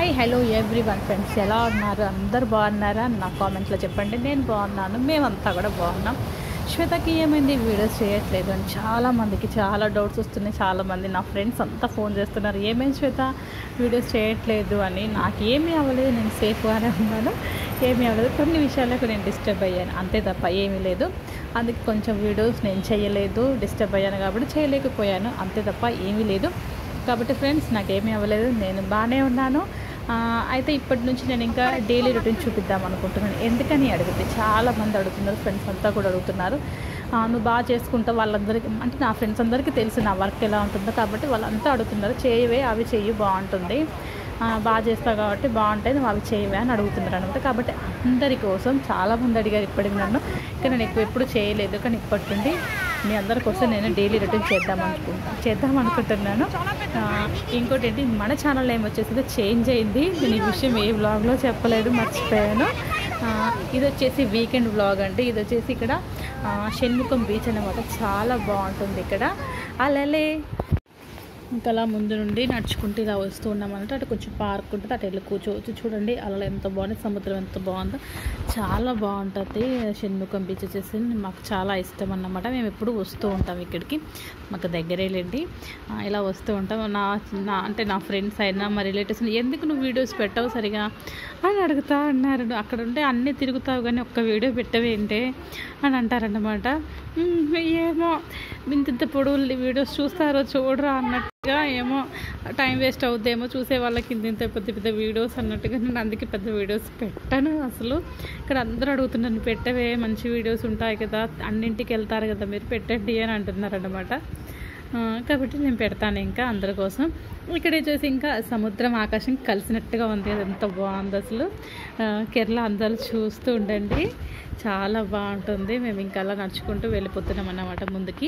hi hello everyone friends ఎలా ఉన్నారు అందరు బాగున్నారా నా కామెంట్లో చెప్పండి నేను బాగున్నాను మేమంతా కూడా బాగున్నాం శ్వేతకి ఏమైంది వీడియోస్ చేయట్లేదు అని చాలా మందికి చాలా డౌట్స్ వస్తున్నాయి చాలా మంది నా ఫ్రెండ్స్ అంతా ఫోన్ చేస్తున్నారు ఏమేమి శ్వేత వీడియోస్ చేయట్లేదు అని నాకు ఏమీ అవ్వలేదు నేను సేఫ్గానే ఉన్నాను ఏమీ అవ్వలేదు కొన్ని విషయాలకు నేను డిస్టర్బ్ అయ్యాను అంతే తప్ప ఏమీ లేదు అందుకే కొంచెం వీడియోస్ నేను చేయలేదు డిస్టర్బ్ అయ్యాను కాబట్టి చేయలేకపోయాను అంతే తప్ప ఏమీ లేదు కాబట్టి ఫ్రెండ్స్ నాకేమీ అవ్వలేదు నేను బాగానే ఉన్నాను ఆ, అయితే ఇప్పటి నుంచి నేను ఇంకా డైలీ రొటీన్ చూపిద్దాం అనుకుంటున్నాను ఎందుకని అడిగితే చాలా మంది అడుగుతున్నారు ఫ్రెండ్స్ అంతా కూడా అడుగుతున్నారు ఆ, నువ్వు బాగా చేసుకుంటావు వాళ్ళందరికీ అంటే నా ఫ్రెండ్స్ అందరికీ తెలుసు నా వర్క్ ఎలా ఉంటుందో కాబట్టి వాళ్ళంతా అడుగుతున్నారు చేయవే అవి చెయ్యి బాగుంటుంది ఆ, బాగా చేస్తావు కాబట్టి బాగుంటాయి నువ్వు అవి చేయవే అని అడుగుతున్నారు అనమాట కాబట్టి అందరి కోసం చాలామంది అడిగారు ఇప్పటికి నన్ను ఇంకా నేను ఎక్కువ ఎప్పుడు చేయలేదు కానీ ఇప్పటి నుండి మీ అందరి కోసం నేను డైలీ రొటీన్ చేద్దాం అనుకుంటా చేద్దాం అనుకుంటున్నాను ఆ, ఇంకోటి ఏంటి మన ఛానల్ ఏమొచ్చేసి చేంజ్ అయింది నేను ఈ విషయం ఏ వ్లాగ్లో చెప్పలేదు మర్చిపోయాను ఆ, ఇది వచ్చేసి వీకెండ్ వ్లాగ్ అండి ఇది వచ్చేసి ఇక్కడ ఆ, షణ్ముఖం బీచ్ అనమాట చాలా బాగుంటుంది ఇక్కడ అలలే ఇంకా అలా ముందు నుండి నడుచుకుంటూ ఇలా వస్తూ ఉన్నామంటే అటు కొంచెం పార్క్ ఉంటుంది అటు వెళ్ళి కూర్చోవచ్చు చూడండి అలా ఎంత బాగుంది సముద్రం ఎంత బాగుందో చాలా బాగుంటుంది షణ్ముఖం బీచ్ వచ్చేసి మాకు చాలా ఇష్టం అన్నమాట మేము ఎప్పుడు వస్తూ ఉంటాం ఇక్కడికి మాకు దగ్గరేలేండి ఆ, ఇలా వస్తూ ఉంటాం నా నా అంటే నా ఫ్రెండ్స్ అయినా మా రిలేటివ్స్ ఎందుకు నువ్వు వీడియోస్ పెట్టావు సరిగా అని అడుగుతా అన్నారు అక్కడ ఉంటే అన్నీ తిరుగుతావు కానీ ఒక్క వీడియో పెట్టవేంటే అని అంటారన్నమాట "ఉమ్, ఏమో ఇంత ఇంత పొడవులు వీడియోస్ చూస్తారో చూడరా అన్నట్టుగా ఏమో టైం వేస్ట్ అవుద్దేమో చూసే వాళ్ళకి ఇంత ఇంత పెద్ద పెద్ద వీడియోస్ అన్నట్టుగా నేను అందుకే పెద్ద వీడియోస్ పెట్టాను అసలు ఇక్కడ అందరూ అడుగుతున్నారు పెట్టవే మంచి వీడియోస్ ఉంటాయి కదా అన్నింటికి వెళ్తారు కదా మీరు పెట్టండి అని అంటున్నారు అన్నమాట ఆ, కాబట్టి నేను పెడతాను ఇంకా అందరి కోసం ఇక్కడ వచ్చేసి ఇంకా సముద్రం ఆకాశం కలిసినట్టుగా ఉంది అది ఎంత బాగుంది అసలు ఆ, కేరళ అందరూ చూస్తూ ఉండండి చాలా బాగుంటుంది మేము ఇంకా అలా నడుచుకుంటూ వెళ్ళిపోతున్నాం అన్నమాట ముందుకి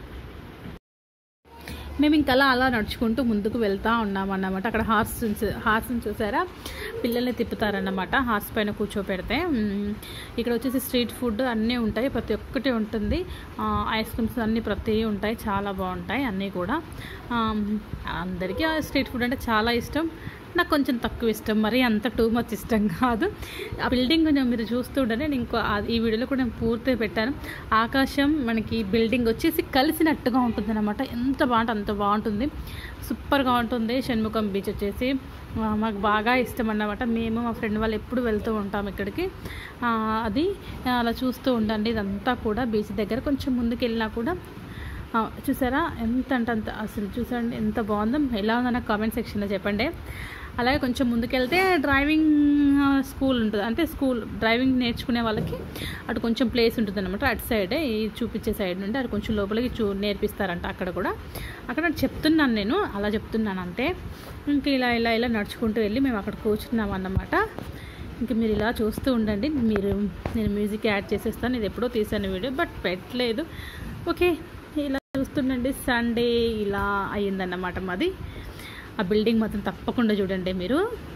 మేము ఇంకా అలా అలా నడుచుకుంటూ ముందుకు వెళ్తూ ఉన్నాం అన్నమాట అక్కడ హార్స్ హార్స్ని చూసారా పిల్లల్ని తిప్పుతారన్నమాట హార్స్ పైన కూర్చోపెడితే మ్, ఇక్కడ వచ్చేసి స్ట్రీట్ ఫుడ్ అన్నీ ఉంటాయి ప్రతి ఒక్కటి ఉంటుంది ఆ, ఐస్ క్రీమ్స్ అన్నీ ప్రతి ఉంటాయి చాలా బాగుంటాయి అన్నీ కూడా ఆ, అందరికీ ఆ స్ట్రీట్ ఫుడ్ అంటే చాలా ఇష్టం నాకు కొంచెం తక్కువ ఇష్టం మరి అంత టూ మచ్ ఇష్టం కాదు ఆ బిల్డింగ్ కొంచెం మీరు చూస్తూ ఉంటే నేను ఇంకో ఆ- ఈ వీడియోలో కూడా నేను పూర్తిగా పెట్టాను ఆకాశం మనకి బిల్డింగ్ వచ్చేసి కలిసినట్టుగా ఉంటుంది అనమాట ఎంత బాగుంటుంది అంత బాగుంటుంది సూపర్గా ఉంటుంది షణ్ముఖం బీచ్ వచ్చేసి ఆ, మాకు బాగా ఇష్టం అన్నమాట మేము మా ఫ్రెండ్ వాళ్ళు ఎప్పుడు వెళ్తూ ఉంటాం ఇక్కడికి ఆ, అది అలా చూస్తూ ఉండండి ఇదంతా కూడా బీచ్ దగ్గర కొంచెం ముందుకు వెళ్ళినా కూడా ఆ, చూసారా ఎంత అంటే అంత అసలు చూసండి ఎంత బాగుందో ఎలా ఉందో నాకు కామెంట్ సెక్షన్లో చెప్పండి అలాగే కొంచెం ముందుకెళ్తే డ్రైవింగ్ ఆ, స్కూల్ ఉంటుంది అంటే స్కూల్ డ్రైవింగ్ నేర్చుకునే వాళ్ళకి అటు కొంచెం ప్లేస్ ఉంటుంది అనమాట అటు సైడే ఈ చూపించే సైడ్ నుండి అటు కొంచెం లోపలికి చూ నేర్పిస్తారంట అక్కడ కూడా అక్కడ చెప్తున్నాను నేను అలా చెప్తున్నాను అంతే ఇంక ఇలా ఇలా ఇలా నడుచుకుంటూ వెళ్ళి మేము అక్కడ కూర్చున్నాం అన్నమాట ఇంక మీరు ఇలా చూస్తూ ఉండండి మీరు నేను మ్యూజిక్ యాడ్ చేసేస్తాను ఇది ఎప్పుడో తీసాను వీడియో బట్ పెట్టలేదు ఓకే ఇలా చూస్తుండండి సండే ఇలా అయ్యిందన్నమాట మాది ఆ బిల్డింగ్ మాత్రం తప్పకుండా చూడండి మీరు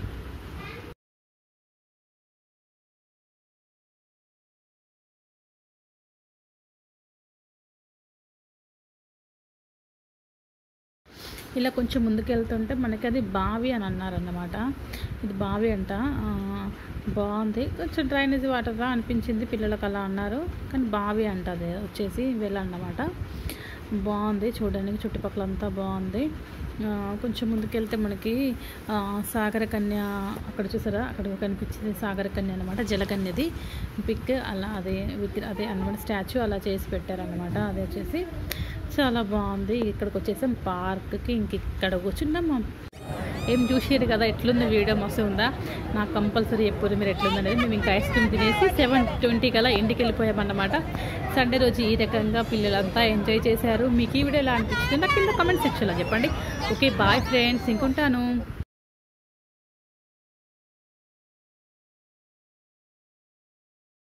ఇలా కొంచెం ముందుకు వెళ్తుంటే మనకి అది బావి అని అన్నారన్నమాట ఇది బావి అంట ఆ, బాగుంది కొంచెం డ్రైనేజ్ వాటర్ రా అనిపించింది పిల్లలకు అలా అన్నారు కానీ బావి అంట అది వచ్చేసి వెళ్ళన్నమాట బాగుంది చూడడానికి చుట్టుపక్కల అంతా బాగుంది ఆ, కొంచెం ముందుకెళ్తే మనకి ఆ, సాగర కన్య అక్కడ చూసారా అక్కడ కనిపించింది సాగర కన్య అనమాట జలకన్యది పిక్ అలా అదే విగ్ర అదే అనమాట స్టాచ్యూ అలా చేసి పెట్టారనమాట అది వచ్చేసి చాలా బాగుంది ఇక్కడికి వచ్చేసాం పార్క్కి ఇంక ఇక్కడ కూర్చున్నాం ఏం చూసారు కదా ఎట్లుంది వీడియో మస్తు ఉందా నాకు కంపల్సరీ ఎప్పుడు మీరు ఎట్లుందనేది మేము ఇంకా ఐస్ క్రీమ్ తినేసి సెవెన్ ట్వంటీకి అలా ఇంటికి వెళ్ళిపోయామన్నమాట సండే రోజు ఈ రకంగా పిల్లలంతా ఎంజాయ్ చేశారు మీకు ఈ వీడియో ఎలా అనిపించింది నాకు కింద కమెంట్ సెక్షన్లో చెప్పండి ఓకే బాయ్ ఫ్రెండ్స్ ఇంకుంటాను